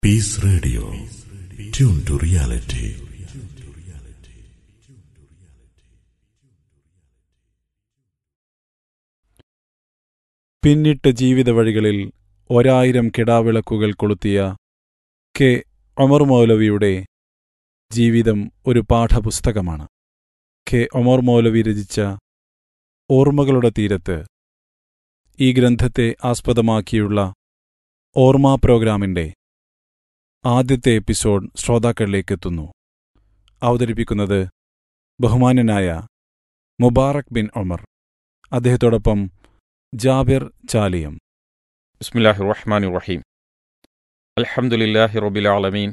Peace Radio. Tune to reality. പിന്നിട്ട ജീവിത വഴികളിൽ ഒരായിരം കിടാവിളക്കുകൾ കൊളുത്തിയ കെ ഒമർ മൗലവിയുടെ ജീവിതം ഒരു പാഠപുസ്തകമാണ് കെ ഒമർ മൗലവി രചിച്ച ഓർമ്മകളുടെ തീരത്ത് ഈ ഗ്രന്ഥത്തെ ആസ്പദമാക്കിയുള്ള ഓർമ്മ പ്രോഗ്രാമിന്റെ ആദ്യത്തെ എപ്പിസോഡ് ശ്രോതാക്കളിലേക്കെത്തുന്നു അവതരിപ്പിക്കുന്നത് ബഹുമാന്യനായ മുബാറക് ബിൻ ഒമർ അദ്ദേഹത്തോടൊപ്പം ജാബിർ ചാലിയം بسم الله الرحمن الرحيم الحمد لله رب العالمين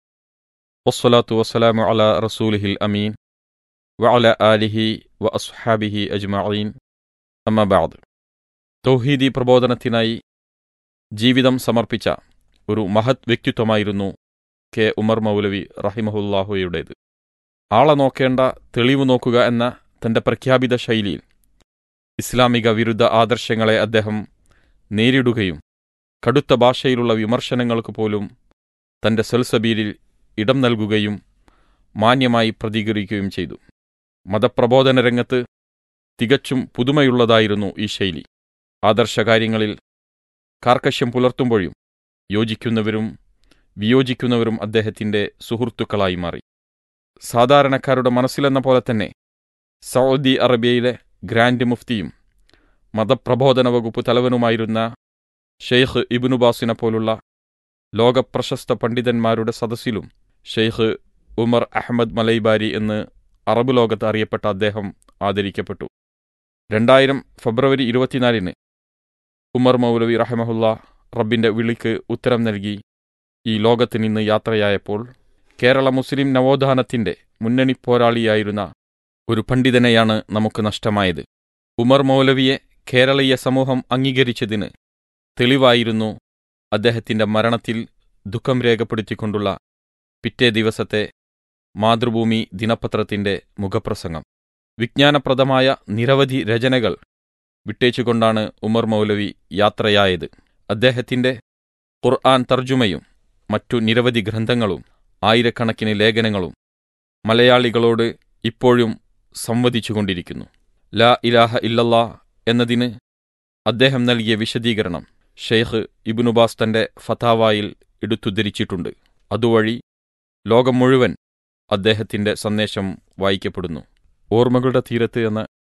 والصلاة والسلام على رسوله الأمين وعلى آله وأصحابه أجمعين أما بعد തൗഹീദി പ്രബോധനത്തിനായി ജീവിതം സമർപ്പിച്ച ഒരു മഹത് വ്യക്തിത്വമായിരുന്നു കെ ഉമർ മൗലവി റഹിമഹുല്ലാഹുയുടേത് ആളെ നോക്കേണ്ട തെളിവ് നോക്കുക എന്ന തന്റെ പ്രഖ്യാപിത ശൈലിയിൽ ഇസ്ലാമിക വിരുദ്ധ ആദർശങ്ങളെ അദ്ദേഹം നേരിടുകയും കടുത്ത ഭാഷയിലുള്ള വിമർശനങ്ങൾക്ക് പോലും തന്റെ സെൽസബീലിൽ ഇടം നൽകുകയും മാന്യമായി പ്രതികരിക്കുകയും ചെയ്തു മതപ്രബോധന രംഗത്ത് തികച്ചും പുതുമയുള്ളതായിരുന്നു ഈ ശൈലി ആദർശകാര്യങ്ങളിൽ കാർക്കശ്യം പുലർത്തുമ്പോഴും യോജിക്കുന്നവരും വിയോജിക്കുന്നവരും അദ്ദേഹത്തിന്റെ സുഹൃത്തുക്കളായി മാറി സാധാരണക്കാരുടെ മനസ്സിലെന്ന പോലെ തന്നെ സൗദി അറേബ്യയിലെ ഗ്രാൻഡ് മുഫ്തിയും മതപ്രബോധന വകുപ്പ് തലവനുമായിരുന്ന ഷെയ്ഖ് ഇബിനുബാസിനെ പോലുള്ള ലോകപ്രശസ്ത പണ്ഡിതന്മാരുടെ സദസ്സിലും ഷെയ്ഖ് ഉമർ അഹമ്മദ് മലൈബാരി എന്ന് അറബ് ലോകത്ത് അറിയപ്പെട്ട അദ്ദേഹം ആദരിക്കപ്പെട്ടു രണ്ടായിരം ഫെബ്രുവരി ഇരുപത്തിനാലിന് ഉമർ മൗലവി റഹമഹുല്ല റബ്ബിന്റെ വിളിക്ക് ഉത്തരം നൽകി ഈ ലോകത്ത് നിന്ന് യാത്രയായപ്പോൾ കേരള മുസ്ലിം നവോത്ഥാനത്തിന്റെ മുന്നണി പോരാളിയായിരുന്ന ഒരു പണ്ഡിതനെയാണ് നമുക്ക് നഷ്ടമായത് ഉമർ മൗലവിയെ കേരളീയ സമൂഹം അംഗീകരിച്ചതിന് തെളിവായിരുന്നു അദ്ദേഹത്തിന്റെ മരണത്തിൽ ദുഃഖം രേഖപ്പെടുത്തിക്കൊണ്ടുള്ള പിറ്റേ ദിവസത്തെ മാതൃഭൂമി ദിനപത്രത്തിന്റെ മുഖപ്രസംഗം വിജ്ഞാനപ്രദമായ നിരവധി രചനകൾ വിട്ടേച്ചുകൊണ്ടാണ് ഉമർ മൗലവി യാത്രയായത് അദ്ദേഹത്തിന്റെ ഖുർആൻ തർജുമയും മറ്റു നിരവധി ഗ്രന്ഥങ്ങളും ആയിരക്കണക്കിന് ലേഖനങ്ങളും മലയാളികളോട് ഇപ്പോഴും സംവദിച്ചുകൊണ്ടിരിക്കുന്നു ലാ ഇലാഹ ഇല്ലല്ലാ എന്നതിന് അദ്ദേഹം നൽകിയ വിശദീകരണം ഷെയ്ഖ് ഇബിനുബാസ് തന്റെ ഫതാവായിൽ എടുത്തുദ്ധരിച്ചിട്ടുണ്ട് അതുവഴി ലോകം മുഴുവൻ അദ്ദേഹത്തിന്റെ സന്ദേശം വായിക്കപ്പെടുന്നു ഓർമ്മകളുടെ തീരത്ത് എന്ന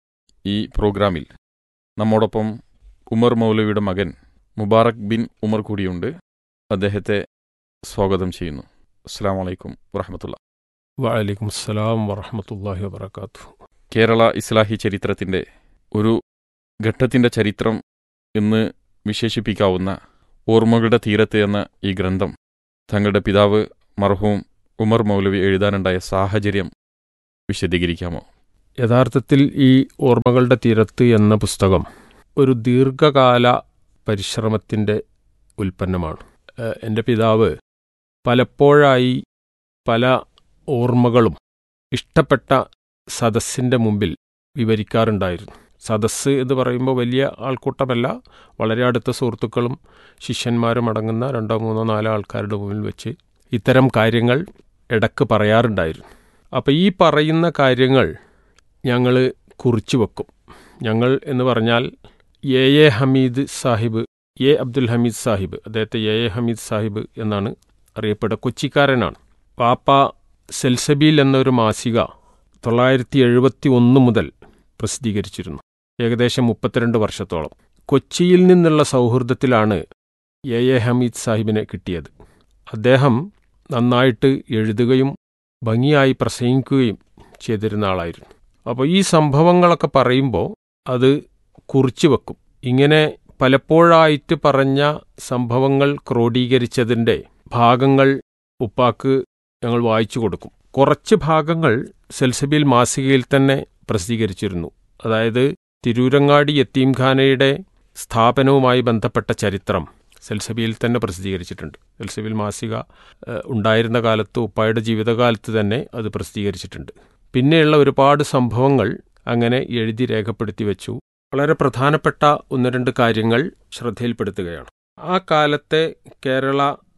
ഈ പ്രോഗ്രാമിൽ നമ്മോടൊപ്പം ഉമർ മൗലവിയുടെ മകൻ മുബാറക് ബിൻ ഉമർ കൂടിയുണ്ട് അദ്ദേഹത്തെ സ്വാഗതം ചെയ്യുന്നു അസ്സാം വലൈക്കും വറഹമത്തുള്ള വലൈക്കും അസ്സലാം വറഹമത്തല്ലാഹി വബർക്കാത്തു കേരള ഇസ്ലാഹി ചരിത്രത്തിന്റെ ഒരു ഘട്ടത്തിന്റെ ചരിത്രം എന്ന് വിശേഷിപ്പിക്കാവുന്ന ഓർമ്മകളുടെ തീരത്ത് എന്ന ഈ ഗ്രന്ഥം തങ്ങളുടെ പിതാവ് മർഹൂം ഉമർ മൗലവി എഴുതാനുണ്ടായ സാഹചര്യം വിശദീകരിക്കാമോ യഥാർത്ഥത്തിൽ ഈ ഓർമ്മകളുടെ തീരത്ത് എന്ന പുസ്തകം ഒരു ദീർഘകാല പരിശ്രമത്തിൻ്റെ ഉൽപ്പന്നമാണ് ഏഹ് എൻ്റെ പിതാവ് പലപ്പോഴായി പല ഓർമ്മകളും ഇഷ്ടപ്പെട്ട സദസ്സിൻ്റെ മുമ്പിൽ വിവരിക്കാറുണ്ടായിരുന്നു സദസ്സ് എന്ന് പറയുമ്പോൾ വലിയ ആൾക്കൂട്ടമല്ല വളരെ അടുത്ത സുഹൃത്തുക്കളും ശിഷ്യന്മാരും അടങ്ങുന്ന രണ്ടോ മൂന്നോ നാലോ ആൾക്കാരുടെ മുമ്പിൽ വെച്ച് ഇത്തരം കാര്യങ്ങൾ ഇടക്ക് പറയാറുണ്ടായിരുന്നു അപ്പോൾ ഈ പറയുന്ന കാര്യങ്ങൾ ഞങ്ങൾ കുറിച്ചു വെക്കും ഞങ്ങൾ എന്ന് പറഞ്ഞാൽ A A Hameed Sahib A Abdul Hameed Sahib അദ്ദേഹത്തെ എ എ ഹമീദ് സാഹിബ് എന്നാണ് അറിയപ്പെടുക കൊച്ചിക്കാരനാണ് വാപ്പ സെൽസബീൽ എന്നൊരു മാസിക തൊള്ളായിരത്തി എഴുപത്തി ഒന്ന് മുതൽ പ്രസിദ്ധീകരിച്ചിരുന്നു ഏകദേശം മുപ്പത്തിരണ്ട് വർഷത്തോളം കൊച്ചിയിൽ നിന്നുള്ള സൗഹൃദത്തിലാണ് എ എ ഹമീദ് സാഹിബിനെ കിട്ടിയത് അദ്ദേഹം നന്നായിട്ട് എഴുതുകയും ഭംഗിയായി പ്രസംഗിക്കുകയും ചെയ്തിരുന്ന ആളായിരുന്നു അപ്പോൾ ഈ സംഭവങ്ങളൊക്കെ പറയുമ്പോൾ അത് കുറിച്ചു വെക്കും ഇങ്ങനെ പലപ്പോഴായിട്ട് പറഞ്ഞ സംഭവങ്ങൾ ക്രോഡീകരിച്ചതിൻ്റെ ഭാഗങ്ങൾ ഉപ്പാക്ക് ഞങ്ങൾ വായിച്ചു കൊടുക്കും കുറച്ച് ഭാഗങ്ങൾ സെൽസബിൽ മാസികയിൽ തന്നെ പ്രസിദ്ധീകരിച്ചിരുന്നു അതായത് തിരൂരങ്ങാടി യത്തീംഖാനയുടെ സ്ഥാപനവുമായി ബന്ധപ്പെട്ട ചരിത്രം സെൽസബിയിൽ തന്നെ പ്രസിദ്ധീകരിച്ചിട്ടുണ്ട് സെൽസബിൽ മാസിക ഏഹ്, ഉണ്ടായിരുന്ന കാലത്ത് ഉപ്പായുടെ ജീവിതകാലത്ത് തന്നെ അത് പ്രസിദ്ധീകരിച്ചിട്ടുണ്ട് പിന്നെയുള്ള ഒരുപാട് സംഭവങ്ങൾ അങ്ങനെ എഴുതി രേഖപ്പെടുത്തി വെച്ചു വളരെ പ്രധാനപ്പെട്ട ഒന്ന് രണ്ട് കാര്യങ്ങൾ ശ്രദ്ധയിൽപ്പെടുത്തുകയാണ് ആ കാലത്തെ കേരള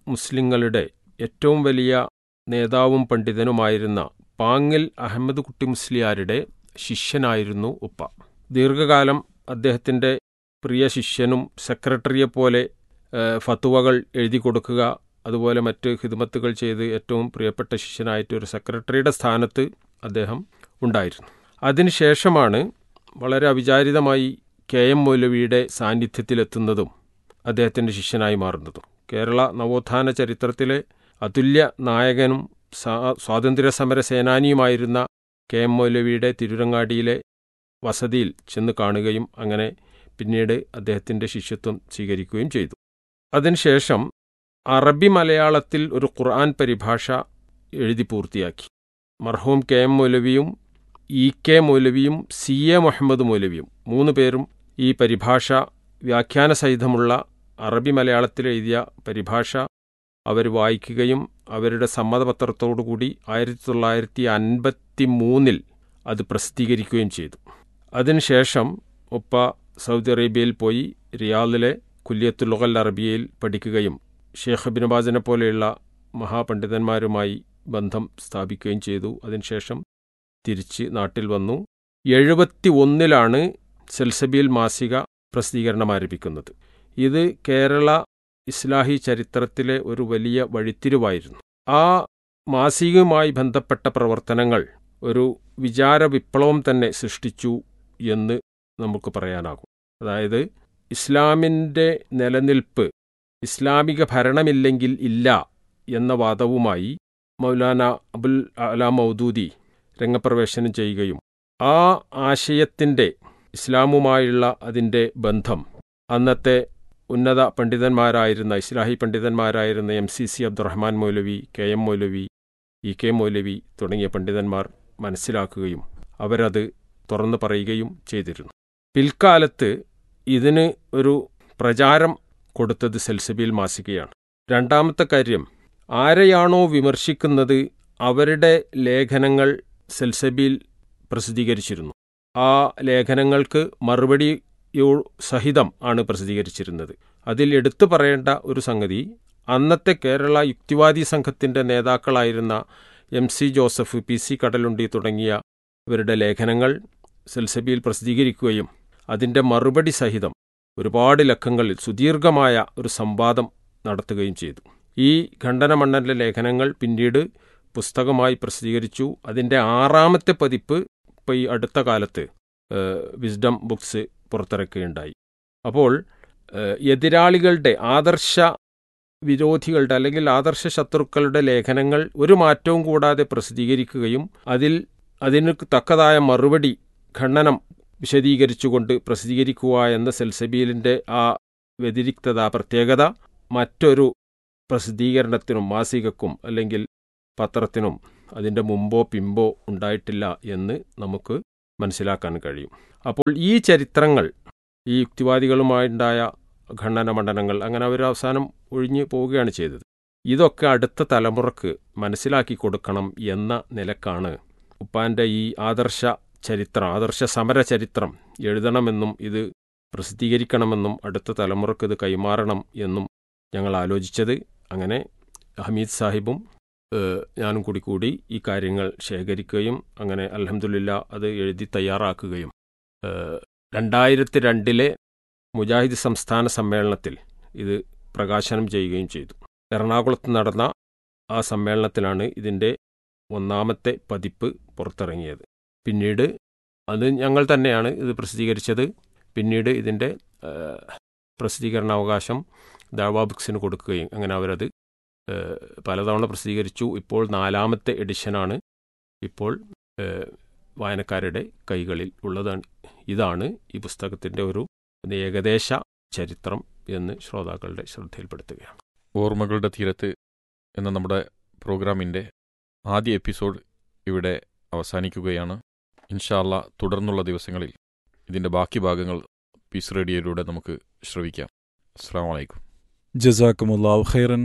മുസ്ലിങ്ങളുടെ ഏറ്റവും വലിയ നേതാവും പണ്ഡിതനുമായിരുന്ന പാങ്ങിൽ അഹമ്മദ് കുട്ടി മുസ്ലിയാരുടെ ശിഷ്യനായിരുന്നു ഉപ്പ ദീർഘകാലം അദ്ദേഹത്തിൻ്റെ പ്രിയ ശിഷ്യനും സെക്രട്ടറിയെപ്പോലെ ഏഹ്, ഫത്തുവകൾ എഴുതി കൊടുക്കുക അതുപോലെ മറ്റ് ഹിദ്മത്തുകൾ ചെയ്ത് ഏറ്റവും പ്രിയപ്പെട്ട ശിഷ്യനായിട്ട് ഒരു സെക്രട്ടറിയുടെ സ്ഥാനത്ത് അദ്ദേഹം ഉണ്ടായിരുന്നു അതിനുശേഷമാണ് വളരെ അവിചാരിതമായി കെ എം മൗലവിയുടെ സാന്നിധ്യത്തിലെത്തുന്നതും അദ്ദേഹത്തിൻ്റെ ശിഷ്യനായി മാറുന്നതും കേരള നവോത്ഥാന ചരിത്രത്തിലെ അതുല്യ നായകനും സാ- സ്വാതന്ത്ര്യ സമര സേനാനിയുമായിരുന്ന കെ എം മൗലവിയുടെ തിരുരങ്ങാടിയിലെ വസതിയിൽ ചെന്ന് കാണുകയും അങ്ങനെ പിന്നീട് അദ്ദേഹത്തിൻ്റെ ശിഷ്യത്വം സ്വീകരിക്കുകയും ചെയ്തു അതിനുശേഷം അറബി മലയാളത്തിൽ ഒരു ഖുർആൻ പരിഭാഷ എഴുതി പൂർത്തിയാക്കി മർഹൂം കെ എം മൗലവിയും ഇ കെ മൗലവിയും സി എ മുഹമ്മദ് മൗലവിയും മൂന്ന് പേരും ഈ പരിഭാഷ വ്യാഖ്യാന സഹിതമുള്ള അറബി മലയാളത്തിൽ എഴുതിയ പരിഭാഷ അവർ വായിക്കുകയും അവരുടെ സമ്മതപത്രത്തോടുകൂടി ആയിരത്തി തൊള്ളായിരത്തി അൻപത്തി മൂന്നിൽ അത് പ്രസിദ്ധീകരിക്കുകയും ചെയ്തു അതിനുശേഷം ഉപ്പ സൗദി അറേബ്യയിൽ പോയി റിയാദിലെ കുല്യത്തുലുഗൽ അറബിയയിൽ പഠിക്കുകയും ഷേഖ് ബിനുബാസിനെ പോലെയുള്ള മഹാപണ്ഡിതന്മാരുമായി ബന്ധം സ്ഥാപിക്കുകയും ചെയ്തു അതിനുശേഷം തിരിച്ച് നാട്ടിൽ വന്നു എഴുപത്തി ഒന്നിലാണ് സെൽസബീൽ മാസിക പ്രസിദ്ധീകരണം ആരംഭിക്കുന്നത് ഇത് കേരള ഇസ്ലാഹി ചരിത്രത്തിലെ ഒരു വലിയ വഴിത്തിരിവായിരുന്നു ആ മാസികയുമായി ബന്ധപ്പെട്ട പ്രവർത്തനങ്ങൾ ഒരു വിചാര വിപ്ലവം തന്നെ സൃഷ്ടിച്ചു എന്ന് നമുക്ക് പറയാനാകും അതായത് ഇസ്ലാമിൻ്റെ നിലനിൽപ്പ് ഇസ്ലാമിക ഭരണമില്ലെങ്കിൽ ഇല്ല എന്ന വാദവുമായി മൗലാന അബുൽ അല മൗദൂദി രംഗപ്രവേശനം ചെയ്യുകയും ആ ആശയത്തിൻ്റെ ഇസ്ലാമുമായുള്ള അതിൻ്റെ ബന്ധം അന്നത്തെ ഉന്നത പണ്ഡിതന്മാരായിരുന്ന ഇസ്ലാഹി പണ്ഡിതന്മാരായിരുന്ന M C C Abdurahman Moulavi K M Moulavi E K Moulavi തുടങ്ങിയ പണ്ഡിതന്മാർ മനസ്സിലാക്കുകയും അവരത് തുറന്നു പറയുകയും ചെയ്തിരുന്നു പിൽക്കാലത്ത് ഇതിന് ഒരു പ്രചാരം കൊടുത്തത് സെൽസബീൽ മാസികയാണ് രണ്ടാമത്തെ കാര്യം ആരെയാണോ വിമർശിക്കുന്നത് അവരുടെ ലേഖനങ്ങൾ സെൽസബീൽ പ്രസിദ്ധീകരിച്ചിരുന്നു ആ ലേഖനങ്ങൾക്ക് മറുപടി യോ- സഹിതം ആണ് പ്രസിദ്ധീകരിച്ചിരുന്നത് അതിൽ എടുത്തു പറയേണ്ട ഒരു സംഗതി അന്നത്തെ കേരള യുക്തിവാദി സംഘത്തിന്റെ നേതാക്കളായിരുന്ന M C Joseph P C Kadalundi തുടങ്ങിയ ഇവരുടെ ലേഖനങ്ങൾ സെൽസബിയിൽ പ്രസിദ്ധീകരിക്കുകയും അതിന്റെ മറുപടി സഹിതം ഒരുപാട് ലക്കങ്ങളിൽ സുദീർഘമായ ഒരു സംവാദം നടത്തുകയും ചെയ്തു ഈ ഖണ്ഡനമണ്ഡലിലെ ലേഖനങ്ങൾ പിന്നീട് പുസ്തകമായി പ്രസിദ്ധീകരിച്ചു അതിന്റെ ആറാമത്തെ പതിപ്പ് ഇപ്പോൾ ഈ അടുത്ത കാലത്ത് ഏഹ്, വിസ്ഡം ബുക്സ് പുറത്തിറക്കുകയുണ്ടായി അപ്പോൾ ഏഹ്, എതിരാളികളുടെ ആദർശ വിരോധികളുടെ അല്ലെങ്കിൽ ആദർശ ശത്രുക്കളുടെ ലേഖനങ്ങൾ ഒരു മാറ്റവും കൂടാതെ പ്രസിദ്ധീകരിക്കുകയും അതിൽ അതിന് തക്കതായ മറുപടി ഖണ്ഡനം വിശദീകരിച്ചുകൊണ്ട് പ്രസിദ്ധീകരിക്കുക എന്ന സെൽസബീലിന്റെ ആ വ്യതിരിക്തത പ്രത്യേകത മറ്റൊരു പ്രസിദ്ധീകരണത്തിനും മാസികക്കും അല്ലെങ്കിൽ പത്രത്തിനും അതിൻ്റെ മുമ്പോ പിമ്പോ ഉണ്ടായിട്ടില്ല എന്ന് നമുക്ക് മനസ്സിലാക്കാൻ കഴിയും അപ്പോൾ ഈ ചരിത്രങ്ങൾ ഈ യുക്തിവാദികളുമായുണ്ടായ ഖണ്ഡന മണ്ഡനങ്ങൾ അങ്ങനെ അവർ അവസാനം ഒഴിഞ്ഞു പോവുകയാണ് ചെയ്തത് ഇതൊക്കെ അടുത്ത തലമുറക്ക് മനസ്സിലാക്കി കൊടുക്കണം എന്ന നിലക്കാണ് ഉപ്പാന്റെ ഈ ആദർശ ചരിത്രം ആദർശ സമര ചരിത്രം എഴുതണമെന്നും ഇത് പ്രസിദ്ധീകരിക്കണമെന്നും അടുത്ത തലമുറക്ക് ഇത് കൈമാറണം എന്നും ഞങ്ങൾ ആലോചിച്ചത് അങ്ങനെ ഹമീദ് സാഹിബും ഏഹ്, ഞാനും കൂടി കൂടി ഈ കാര്യങ്ങൾ ശേഖരിക്കുകയും അങ്ങനെ അലഹമുല്ല അത് എഴുതി തയ്യാറാക്കുകയും ഏഹ്, രണ്ടായിരത്തി രണ്ടിലെ മുജാഹിദ് സംസ്ഥാന സമ്മേളനത്തിൽ ഇത് പ്രകാശനം ചെയ്യുകയും ചെയ്തു എറണാകുളത്ത് നടന്ന ആ സമ്മേളനത്തിലാണ് ഇതിൻ്റെ ഒന്നാമത്തെ പതിപ്പ് പുറത്തിറങ്ങിയത് പിന്നീട് അത് ഞങ്ങൾ തന്നെയാണ് ഇത് പ്രസിദ്ധീകരിച്ചത് പിന്നീട് ഇതിൻ്റെ ഏഹ്, പ്രസിദ്ധീകരണാവകാശം ദാവാ ബുക്സിന് കൊടുക്കുകയും അങ്ങനെ അവരത് ഏഹ്, പലതവണ പ്രസിദ്ധീകരിച്ചു ഇപ്പോൾ നാലാമത്തെ എഡിഷനാണ് ഇപ്പോൾ ഏഹ്, വായനക്കാരുടെ കൈകളിൽ ഉള്ളതാണ് ഇതാണ് ഈ പുസ്തകത്തിൻ്റെ ഒരു ഏകദേശ ചരിത്രം എന്ന് ശ്രോതാക്കളുടെ ശ്രദ്ധയിൽപ്പെടുത്തുകയാണ് ഓർമ്മകളുടെ തീരത്ത് എന്ന നമ്മുടെ പ്രോഗ്രാമിൻ്റെ ആദ്യ എപ്പിസോഡ് ഇവിടെ അവസാനിക്കുകയാണ് ഇൻഷാല്ല തുടർന്നുള്ള ദിവസങ്ങളിൽ ഇതിൻ്റെ ബാക്കി ഭാഗങ്ങൾ പീസ് റേഡിയോയിലൂടെ നമുക്ക് ശ്രവിക്കാം അസ്സാം വലൈക്കും ജസാക്കുമുല്ലാവ് ഖൈറൻ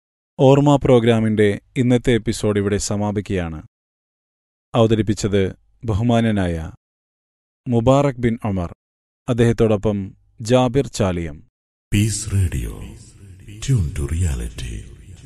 ഓർമ്മ പ്രോഗ്രാമിന്റെ ഇന്നത്തെ എപ്പിസോഡ് ഇവിടെ സമാപിക്കുകയാണ് അവതരിപ്പിച്ചത് ബഹുമാനനായ മുബാറക് ബിൻ ഒമർ അദ്ദേഹത്തോടൊപ്പം Jabir Chaliyam Peace Radio. Tune to reality.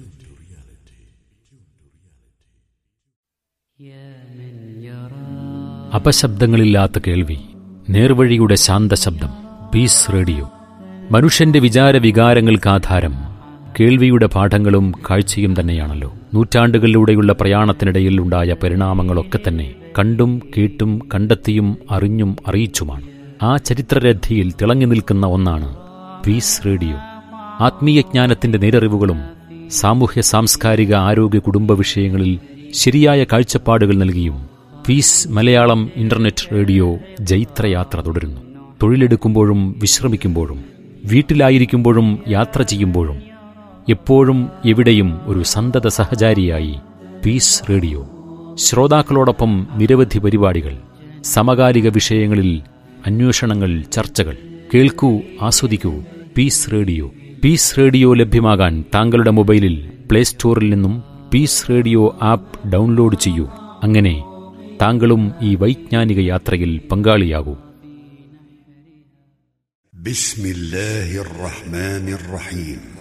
അപശബ്ദങ്ങളില്ലാത്ത കേൾവി നേർവഴിയുടെ ശാന്തശബ്ദം പീസ് റേഡിയോ മനുഷ്യന്റെ വിചാര വികാരങ്ങൾക്ക് ആധാരം കേൾവിയുടെ പാഠങ്ങളും കാഴ്ചയും തന്നെയാണല്ലോ നൂറ്റാണ്ടുകളിലൂടെയുള്ള പ്രയാണത്തിനിടയിൽ ഉണ്ടായ പരിണാമങ്ങളൊക്കെ തന്നെ കണ്ടും കേട്ടും കണ്ടെത്തിയും അറിഞ്ഞും അറിയിച്ചുമാണ് ആ ചരിത്രരഥിയിൽ തിളങ്ങി നിൽക്കുന്ന ഒന്നാണ് പീസ് റേഡിയോ ആത്മീയജ്ഞാനത്തിന്റെ നേരറിവുകളും സാമൂഹ്യ സാംസ്കാരിക ആരോഗ്യ കുടുംബ വിഷയങ്ങളിൽ ശരിയായ കാഴ്ചപ്പാടുകൾ നൽകിയും പീസ് മലയാളം ഇന്റർനെറ്റ് റേഡിയോ ജൈത്രയാത്ര തുടരുന്നു തൊഴിലെടുക്കുമ്പോഴും വിശ്രമിക്കുമ്പോഴും വീട്ടിലായിരിക്കുമ്പോഴും യാത്ര ചെയ്യുമ്പോഴും എപ്പോഴും എവിടെയും ഒരു സന്തത സഹചാരിയായി പീസ് റേഡിയോ ശ്രോതാക്കളോടൊപ്പം നിരവധി പരിപാടികൾ സമകാലിക വിഷയങ്ങളിൽ അന്വേഷണങ്ങൾ ചർച്ചകൾ കേൾക്കൂ ആസ്വദിക്കൂ പീസ് റേഡിയോ പീസ് റേഡിയോ ലഭ്യമാകാൻ താങ്കളുടെ മൊബൈലിൽ പ്ലേ സ്റ്റോറിൽ നിന്നും പീസ് റേഡിയോ ആപ്പ് ഡൗൺലോഡ് ചെയ്യൂ അങ്ങനെ താങ്കളും ഈ വൈജ്ഞാനിക യാത്രയിൽ പങ്കാളിയാകൂ بسم الله الرحمن الرحيم